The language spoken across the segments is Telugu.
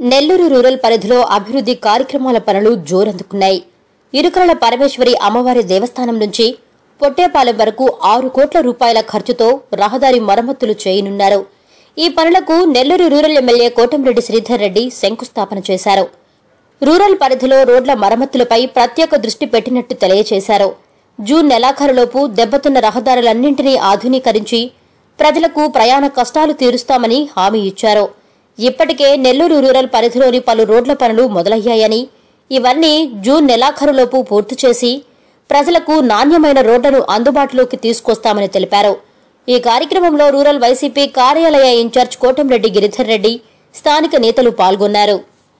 నెల్లూరు రూరల్ పరిధిలో అభివృద్ది కార్యక్రమాల పనులు జోరందుకున్నాయి ఇరుకరల పరమేశ్వరి అమ్మవారి దేవస్థానం నుంచి పొట్టేపాలెం వరకు ఆరు కోట్ల రూపాయల ఖర్చుతో రహదారి మరమ్మతులు చేయనున్నారు ఈ పనులకు నెల్లూరు రూరల్ ఎమ్మెల్యే కోటంరెడ్డి శ్రీధర్ రెడ్డి శంకుస్థాపన చేశారు రూరల్ పరిధిలో రోడ్ల మరమ్మతులపై ప్రత్యేక దృష్టి పెట్టినట్టు తెలియజేశారు జూన్ నెలాఖరులోపు దెబ్బతిన్న రహదారులన్నింటినీ ఆధునీకరించి ప్రజలకు ప్రయాణ కష్టాలు తీరుస్తామని హామీ ఇచ్చారు ఇప్పటికే నెల్లూరు రూరల్ పరిధిలోని పలు రోడ్ల పనులు మొదలయ్యాయని ఇవన్నీ జూన్ నెలాఖరులోపు పూర్తి చేసి ప్రజలకు నాణ్యమైన రోడ్లను అందుబాటులోకి తీసుకొస్తామని తెలిపారు ఈ కార్యక్రమంలో రూరల్ వైసీపీ కార్యాలయ ఇన్ఛార్జ్ కోటంరెడ్డి గిరిధర్ రెడ్డి స్థానిక నేతలు పాల్గొన్నారు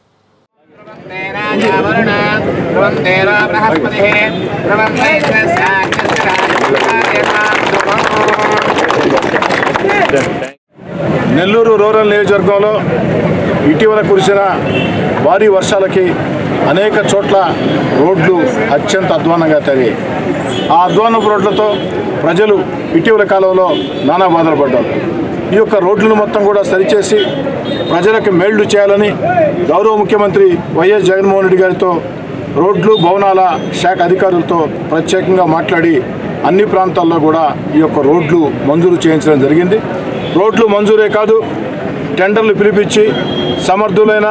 ధ్రువంతేరా బృహస్పతి నెల్లూరు రూరల్ నియోజకవర్గంలో ఇటీవల కురిసిన భారీ వర్షాలకి అనేక చోట్ల రోడ్లు అత్యంత అధ్వానంగా తరిగాయి ఆ అధ్వానపు రోడ్లతో ప్రజలు ఇటీవల కాలంలో నానా బాధలు పడ్డారు ఈ యొక్క రోడ్లను మొత్తం కూడా సరిచేసి ప్రజలకు మేళ్లు చేయాలని గౌరవ ముఖ్యమంత్రి వైఎస్ జగన్మోహన్ రెడ్డి గారితో రోడ్లు భవనాల శాఖ అధికారులతో ప్రత్యేకంగా మాట్లాడి అన్ని ప్రాంతాల్లో కూడా ఈ యొక్క రోడ్లు మంజూరు చేయించడం జరిగింది రోడ్లు మంజూరే కాదు టెండర్లు పిలిపించి సమర్థులైన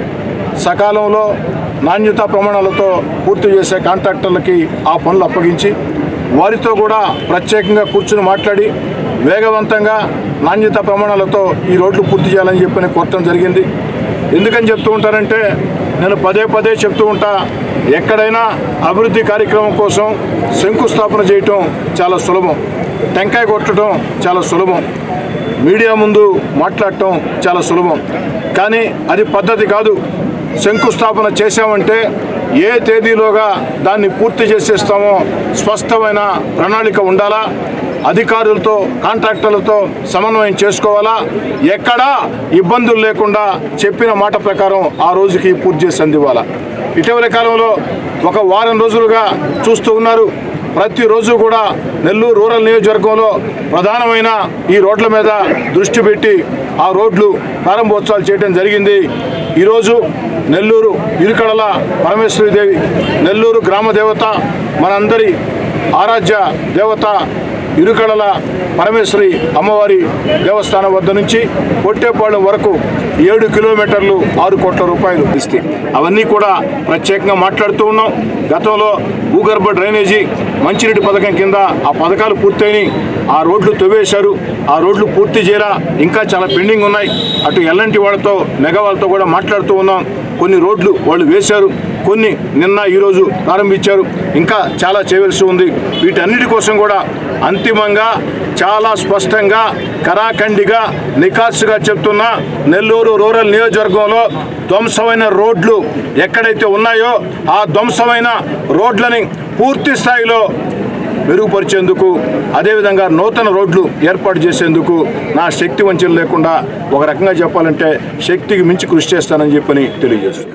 సకాలంలో నాణ్యతా ప్రమాణాలతో పూర్తి చేసే కాంట్రాక్టర్లకి ఆ పనులు అప్పగించి వారితో కూడా ప్రత్యేకంగా కూర్చుని మాట్లాడి వేగవంతంగా నాణ్యతా ప్రమాణాలతో ఈ రోడ్లు పూర్తి చేయాలని చెప్పని కోరటం జరిగింది ఎందుకని చెప్తూ ఉంటారంటే నేను పదే పదే చెప్తూ ఉంటా ఎక్కడైనా అభివృద్ధి కార్యక్రమం కోసం శంకుస్థాపన చేయటం చాలా సులభం టెంకాయ కొట్టడం చాలా సులభం మీడియా ముందు మాట్లాడటం చాలా సులభం కానీ అది పద్ధతి కాదు శంకుస్థాపన చేశామంటే ఏ తేదీలోగా దాన్ని పూర్తి చేసేస్తామో స్పష్టమైన ప్రణాళిక ఉండాలా అధికారులతో కాంట్రాక్టర్లతో సమన్వయం చేసుకోవాలా ఎక్కడా ఇబ్బందులు లేకుండా చెప్పిన మాట ప్రకారం ఆ రోజుకి పూర్తి చేసి అందివ్వాలా ఇటీవల కాలంలో ఒక వారం రోజులుగా చూస్తూ ఉన్నారు ప్రతిరోజు కూడా నెల్లూరు రూరల్ నియోజకవర్గంలో ప్రధానమైన ఈ రోడ్ల మీద దృష్టి పెట్టి ఆ రోడ్లు ప్రారంభోత్సవాలు చేయడం జరిగింది ఈరోజు నెల్లూరు ఇరుకడల పరమేశ్వరిదేవి నెల్లూరు గ్రామ దేవత మనందరి ఆరాధ్య దేవత ఇరుకడల పరమేశ్వరి అమ్మవారి దేవస్థానం వద్ద నుంచి పొట్టేపాళెం వరకు ఏడు కిలోమీటర్లు ఆరు కోట్ల రూపాయలు ఇస్తే అవన్నీ కూడా ప్రత్యేకంగా మాట్లాడుతూ ఉన్నాం గతంలో భూగర్భ డ్రైనేజీ మంచినీటి పథకం కింద ఆ పథకాలు పూర్తయినాయి ఆ రోడ్లు తవ్వేశారు ఆ రోడ్లు పూర్తి చేయరా ఇంకా చాలా పెండింగ్ ఉన్నాయి అటు ఎల్లంటి వాళ్ళతో మెగా వాళ్ళతో కూడా మాట్లాడుతూ ఉన్నాం కొన్ని రోడ్లు వాళ్ళు వేశారు కొన్ని నిన్న ఈరోజు ప్రారంభించారు ఇంకా చాలా చేయవలసి ఉంది వీటన్నిటి కోసం కూడా అంతిమంగా చాలా స్పష్టంగా కరాఖండిగా నికాసుగా చెప్తున్న నెల్లూరు రూరల్ నియోజకవర్గంలో ధ్వంసమైన రోడ్లు ఎక్కడైతే ఉన్నాయో ఆ ధ్వంసమైన రోడ్లని పూర్తి స్థాయిలో మెరుగుపరిచేందుకు అదేవిధంగా నూతన రోడ్లు ఏర్పాటు చేసేందుకు నా శక్తి వంచన లేకుండా ఒక రకంగా చెప్పాలంటే శక్తికి మించి కృషి చేస్తానని చెప్పని తెలియజేస్తున్నాను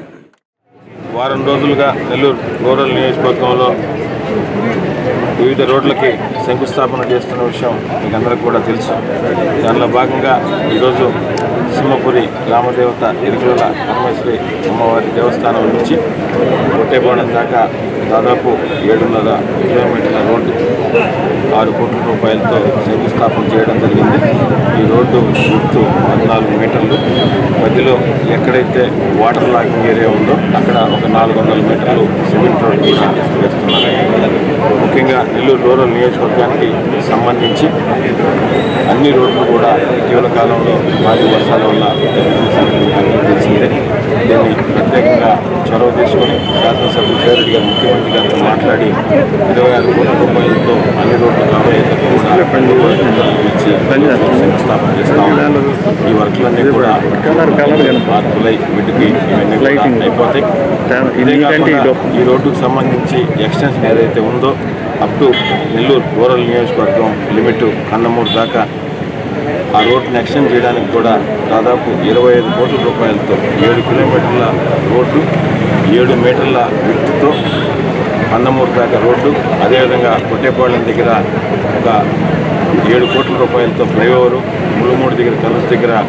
వారం రోజులుగా నెల్లూరు రూరల్ నియోజకవర్గంలో వివిధ రోడ్లకి శంకుస్థాపన చేస్తున్న విషయం మీకు అందరికి కూడా తెలుసు దానిలో భాగంగా ఈరోజు సింహపురి గ్రామదేవత ఇరుకుల పరమేశ్వరి అమ్మవారి దేవస్థానం నుంచి కొట్టేపాలెం దాకా దాదాపు ఏడున్నర కిలోమీటర్ల రోడ్డు ఆరు కోట్ల రూపాయలతో శంకుస్థాపన చేయడం జరిగింది ఈ రోడ్డు విడ్త్ పద్నాలుగు మీటర్లు మధ్యలో ఎక్కడైతే వాటర్ లాగింగ్ ఏరియా ఉందో అక్కడ ఒక నాలుగు వందల మీటర్లు సిమెంట్ రోడ్ వేస్తున్నారు ముఖ్యంగా నెల్లూరు రూరల్ నియోజకవర్గానికి సంబంధించి అన్ని రోడ్లు కూడా ఇటీవల కాలంలో భారీ వర్షాల వల్ల దెబ్బతిన్న తెలిసిందే దీన్ని ప్రత్యేకంగా చొరవ తీసుకొని శాసనసభ్యులు జయరెడ్డి గారు ముఖ్యమంత్రి గారితో మాట్లాడి ఇరవై ఆరు కోట్ల రూపాయలతో అన్ని రోడ్లు కాబోయేందుకు కూడా ఇచ్చి శంకుస్థాపన చేస్తాం ఈ వర్క్లన్నీ కూడా మార్పులై వీటికి ఇవన్నీ కూడా అయిపోతాయి ఇదే కాకుండా ఈ రోడ్డుకు సంబంధించి ఎక్స్టెన్షన్ ఏదైతే ఉందో అప్ టు నెల్లూరు రూరల్ నియోజకవర్గం లిమిట్ కన్నమూరు దాకా ఆ రోడ్డుని ఎక్స్టెండ్ చేయడానికి కూడా దాదాపు ఇరవై ఐదు కోట్ల రూపాయలతో ఏడు కిలోమీటర్ల రోడ్డు ఏడు మీటర్ల విడ్త్తో అన్నమూరు దాకా రోడ్డు అదేవిధంగా కొట్టేపాళెం దగ్గర ఒక ఏడు కోట్ల రూపాయలతో ఫ్లైఓవరు ములుమూడు దగ్గర కలుసు దగ్గర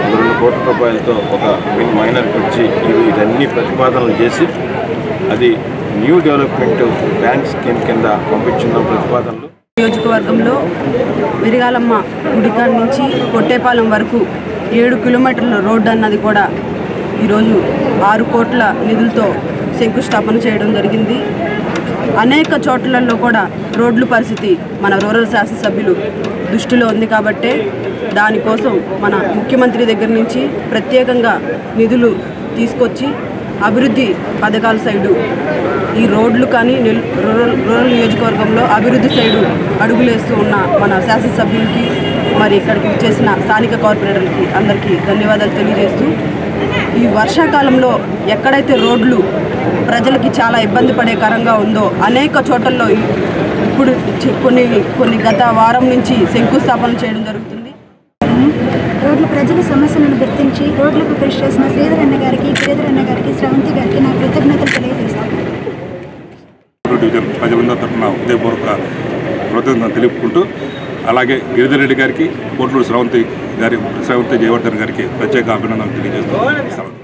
రెండు కోట్ల రూపాయలతో ఒక మిన్ మైనర్ బ్రిడ్జి ఇవి ఇవన్నీ ప్రతిపాదనలు చేసి అది న్యూ డెవలప్మెంట్ బ్యాంక్ స్కీమ్ కింద పంపించిన ప్రతిపాదనలు నియోజకవర్గంలో విరిగాలమ్మ గుడికాడ నుంచి కొట్టేపాలెం వరకు ఏడు కిలోమీటర్ల రోడ్డు అన్నది కూడా ఈరోజు ఆరు కోట్ల నిధులతో శంకుస్థాపన చేయడం జరిగింది అనేక చోట్లలో కూడా రోడ్ల పరిస్థితి మన రూరల్ శాసనసభ్యులు దృష్టిలో ఉంది కాబట్టే దానికోసం మన ముఖ్యమంత్రి దగ్గర నుంచి ప్రత్యేకంగా నిధులు తీసుకొచ్చి అభివృద్ధి పథకాల సైడు ఈ రోడ్లు కానీ నెల్- రూరల్ రూరల్ నియోజకవర్గంలో అభివృద్ధి సైడు అడుగులేస్తూ ఉన్న మన శాసనసభ్యులకి మరి ఇక్కడికి చేసిన స్థానిక కార్పొరేటర్లకి అందరికీ ధన్యవాదాలు తెలియజేస్తూ ఈ వర్షాకాలంలో ఎక్కడైతే రోడ్లు ప్రజలకి చాలా ఇబ్బంది పడే కరంగా ఉందో అనేక చోట్లలో ఈ- ఇప్పుడు చి- కొన్ని కొన్ని గత వారం నుంచి శంకుస్థాపన చేయడం జరుగుతుంది రోడ్ల ప్రజల సమస్యలను గుర్తించి రోడ్లకు కృషి చేసిన శ్రీధర్ అన్న గారికి గిరిధర్ అన్న గారికి స్రవంతి గారికి నా కృతజ్ఞతలు తెలియజేస్తాను డివిజన్ ప్రజలందరి తరఫున హృదయపూర్వక కృతజ్ఞతలు తెలుపుకుంటూ అలాగే గిరిధర్ రెడ్డి గారికి కోట్లూరు శ్రవంతి గారి శ్రవంతి జయవర్ధన్ గారికి ప్రత్యేక అభినందనలు తెలియజేస్తున్నాను